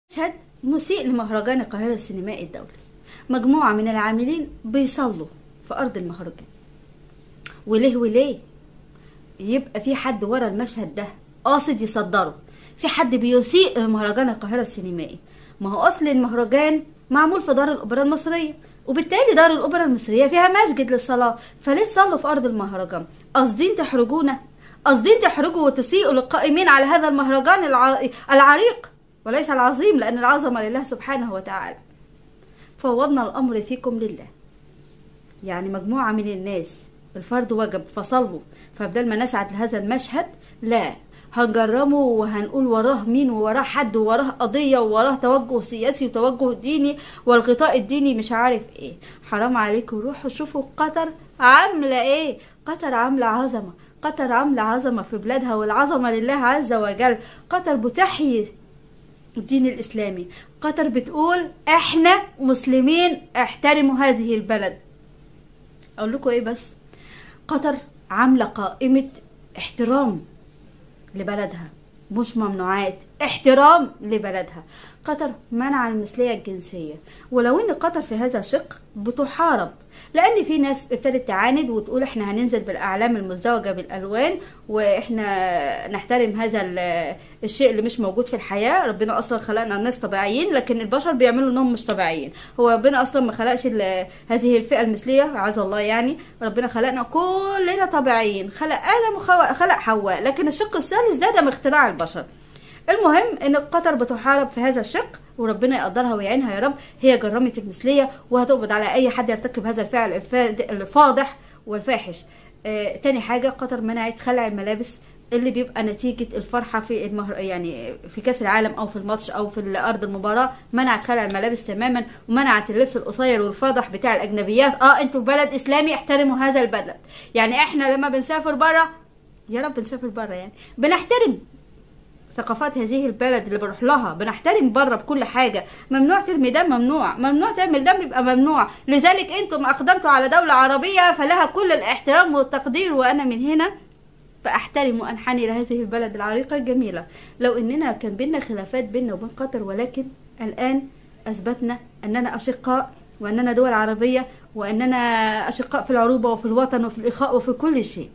مشهد مسيء لمهرجان القاهرة السينمائي الدولي مجموعة من العاملين بيصلوا في أرض المهرجان وليه وليه يبقى في حد ورا المشهد ده قاصد يصدره في حد بيسيء لمهرجان القاهرة السينمائي ما هو أصل المهرجان معمول في دار الأوبرا المصرية وبالتالي دار الأوبرا المصرية فيها مسجد للصلاة فليه تصلوا في أرض المهرجان قاصدين تحرجونا قاصدين تحرجوا وتسيئوا للقائمين على هذا المهرجان الع... العريق وليس العظيم لأن العظمة لله سبحانه وتعالى فوضنا الأمر فيكم لله يعني مجموعة من الناس الفرض وجب فصلوا فبدل ما نسعد لهذا المشهد لا هنجرمه وهنقول وراه مين ووراه حد ووراه قضية ووراه توجه سياسي وتوجه ديني والغطاء الديني مش عارف ايه حرام عليكم روحوا شوفوا قطر عاملة ايه قطر عاملة عظمة قطر عاملة عظمة في بلادها والعظمة لله عز وجل قطر بتحيي الدين الإسلامي قطر بتقول احنا مسلمين احترموا هذه البلد اقول لكم ايه بس قطر عاملة قائمة احترام لبلدها مش ممنوعات احترام لبلدها قطر منع المثلية الجنسية ولو ان قطر في هذا الشق بتحارب لان في ناس ابتدت تعاند وتقول احنا هننزل بالاعلام المزدوجة بالالوان واحنا نحترم هذا الشيء اللي مش موجود في الحياة ربنا اصلا خلقنا ناس طبيعيين لكن البشر بيعملوا انهم مش طبيعيين هو ربنا اصلا ما خلقش هذه الفئة المثلية عز الله يعني ربنا خلقنا كلنا طبيعيين خلق ادم وخلق حواء لكن الشق الثالث ده ده من اختراع البشر المهم ان قطر بتحارب في هذا الشق وربنا يقدرها ويعينها يا رب هي جرمت المثليه وهتقبض على اي حد يرتكب هذا الفعل الفاضح والفاحش آه تاني حاجه قطر منعت خلع الملابس اللي بيبقى نتيجة الفرحة في المهر... يعني في كأس العالم أو في الماتش أو في أرض المباراة منعت خلع الملابس تماما ومنعت اللبس القصير والفاضح بتاع الأجنبيات اه انتوا بلد إسلامي احترموا هذا البلد يعني احنا لما بنسافر بره يا رب نسافر بره يعني بنحترم ثقافات هذه البلد اللي بروح لها بنحترم بره بكل حاجة ممنوع ترمي دم ممنوع ممنوع تعمل دم يبقى ممنوع لذلك انتم اقدمتوا على دولة عربية فلها كل الاحترام والتقدير وانا من هنا فاحترم وانحني لهذه البلد العريقة الجميلة لو اننا كان بينا خلافات بيننا وبين قطر ولكن الان اثبتنا اننا اشقاء واننا دول عربية واننا اشقاء في العروبة وفي الوطن وفي الاخاء وفي كل شيء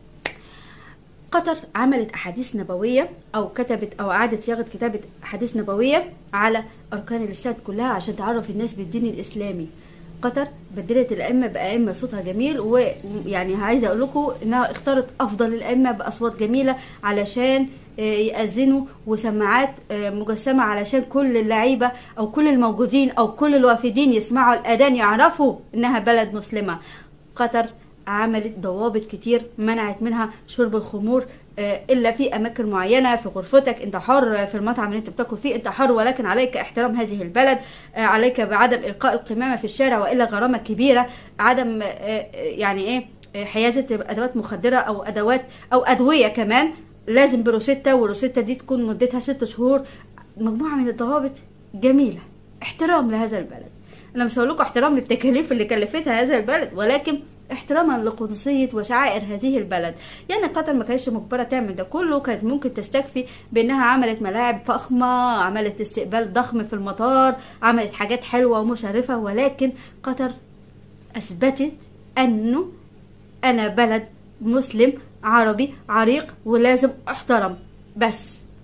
قطر عملت احاديث نبويه او كتبت او اعادت صياغه كتابه احاديث نبويه على اركان الاسلام كلها عشان تعرف الناس بالدين الاسلامي قطر بدلت الائمه بائمه صوتها جميل ويعني عايزه اقول لكم انها اختارت افضل الائمه باصوات جميله علشان يأذنوا وسماعات مجسمة علشان كل اللعيبة أو كل الموجودين أو كل الوافدين يسمعوا الأذان يعرفوا إنها بلد مسلمة قطر عملت ضوابط كتير منعت منها شرب الخمور الا في اماكن معينه في غرفتك انت حر في المطعم اللي انت بتاكل فيه انت حر ولكن عليك احترام هذه البلد عليك بعدم القاء القمامه في الشارع والا غرامه كبيره عدم يعني ايه حيازه ادوات مخدره او ادوات او ادويه كمان لازم بروشته والروشته دي تكون مدتها ست شهور مجموعه من الضوابط جميله احترام لهذا البلد انا مش هقول لكم احترام للتكاليف اللي كلفتها هذا البلد ولكن احتراما لقدسية وشعائر هذه البلد يعني قطر ما كانتش مجبرة تعمل ده كله كانت ممكن تستكفي بانها عملت ملاعب فخمة عملت استقبال ضخم في المطار عملت حاجات حلوة ومشرفة ولكن قطر اثبتت انه انا بلد مسلم عربي عريق ولازم احترم بس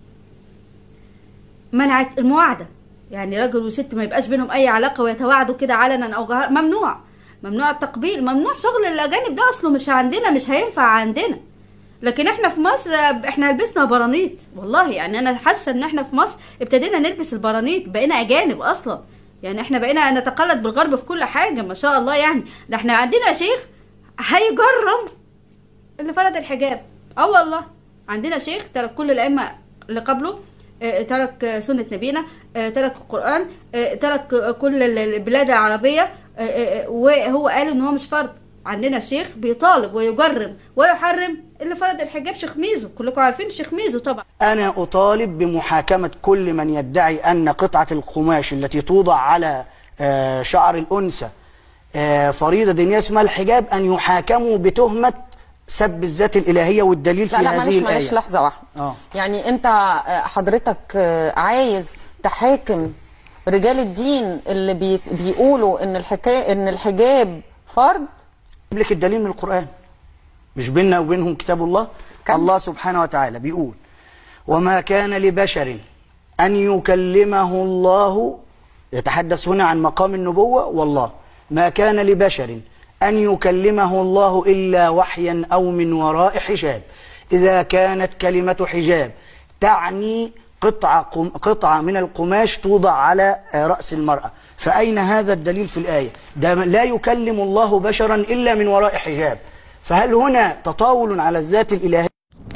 منعت المواعدة يعني راجل وست ما يبقاش بينهم اي علاقة ويتواعدوا كده علنا او جهر ممنوع ممنوع التقبيل ممنوع شغل الاجانب ده اصله مش عندنا مش هينفع عندنا لكن احنا في مصر احنا لبسنا برانيط والله يعني انا حاسه ان احنا في مصر ابتدينا نلبس البرانيط بقينا اجانب اصلا يعني احنا بقينا نتقلد بالغرب في كل حاجه ما شاء الله يعني ده احنا عندنا شيخ هيجرم اللي فرض الحجاب اه والله عندنا شيخ ترك كل الائمه اللي قبله ترك سنه نبينا ترك القران ترك كل البلاد العربيه وهو قال ان هو مش فرض عندنا الشيخ بيطالب ويجرم ويحرم اللي فرض الحجاب شيخ ميزو كلكم عارفين شيخ ميزو طبعا انا اطالب بمحاكمه كل من يدعي ان قطعه القماش التي توضع على شعر الانثى فريضه دينيه اسمها الحجاب ان يحاكموا بتهمه سب الذات الالهيه والدليل في لا لا هذه معلش الايه معلش لحظه واحده اه يعني انت حضرتك عايز تحاكم رجال الدين اللي بي بيقولوا ان الحكايه ان الحجاب فرض أجيب لك الدليل من القرآن مش بيننا وبينهم كتاب الله كم؟ الله سبحانه وتعالى بيقول وما كان لبشر أن يكلمه الله يتحدث هنا عن مقام النبوة والله ما كان لبشر أن يكلمه الله إلا وحيا أو من وراء حجاب إذا كانت كلمة حجاب تعني قطعة, قم قطعة من القماش توضع على آه، رأس المرأة فأين هذا الدليل في الآية ده لا يكلم الله بشرا إلا من وراء حجاب فهل هنا تطاول على الذات الإلهية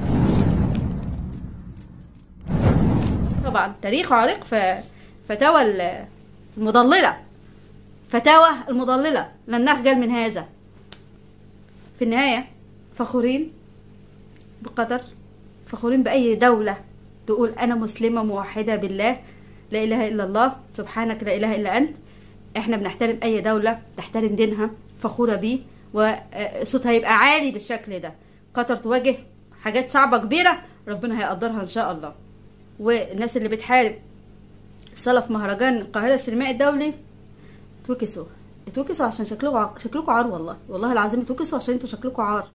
طبعا تاريخ عريق في فتاوى ال- المضللة فتاوى المضللة لن نخجل من هذا في النهاية فخورين بقطر فخورين بأي دولة تقول أنا مسلمة موحدة بالله لا إله إلا الله سبحانك لا إله إلا أنت إحنا بنحترم أي دولة تحترم دينها فخورة بيه وصوتها هيبقى عالي بالشكل ده قطر تواجه حاجات صعبة كبيرة ربنا هيقدرها إن شاء الله والناس اللي بتحارب الصلاة في مهرجان القاهرة السينمائي الدولي اتوكسوا اتوكسوا عشان شكلكوا ع- شكلكوا عار والله والله العظيم اتوكسوا عشان انتوا شكلكوا عار